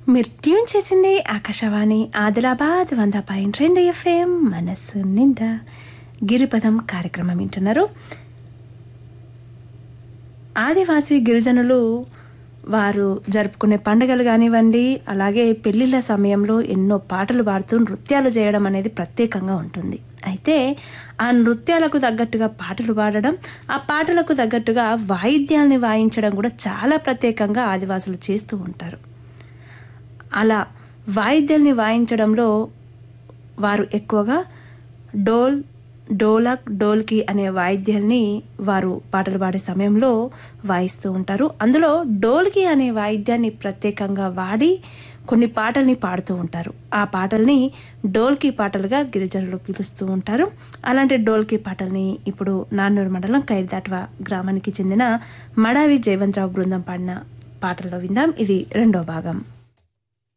మీరు ట్యూన్ చేసింది ఆకాశవాణి ఆదిలాబాద్ వంద పాయింట్ రెండు ఎఫ్ఎం మనస్సు నిండా గిరిపదం కార్యక్రమం వింటున్నారు ఆదివాసీ గిరిజనులు వారు జరుపుకునే పండుగలు కానివ్వండి అలాగే పెళ్లిళ్ళ సమయంలో ఎన్నో పాటలు పాడుతూ నృత్యాలు చేయడం అనేది ప్రత్యేకంగా ఉంటుంది అయితే ఆ నృత్యాలకు తగ్గట్టుగా పాటలు పాడడం ఆ పాటలకు తగ్గట్టుగా వాయిద్యాల్ని వాయించడం కూడా చాలా ప్రత్యేకంగా ఆదివాసులు చేస్తూ ఉంటారు అలా వాయిద్యాల్ని వాయించడంలో వారు ఎక్కువగా డోల్ డోలక్ డోల్కి అనే వాయిద్యాల్ని వారు పాటలు పాడే సమయంలో వాయిస్తూ ఉంటారు అందులో డోల్కి అనే వాయిద్యాన్ని ప్రత్యేకంగా వాడి కొన్ని పాటల్ని పాడుతూ ఉంటారు ఆ పాటల్ని డోల్కి పాటలుగా గిరిజనులు పిలుస్తూ ఉంటారు అలాంటి డోల్కి పాటల్ని ఇప్పుడు నాన్నూరు మండలం ఖైర్దాట్వా గ్రామానికి చెందిన మడావి జయవంతరావు బృందం పాడిన పాటల్లో విందాం ఇది రెండో భాగం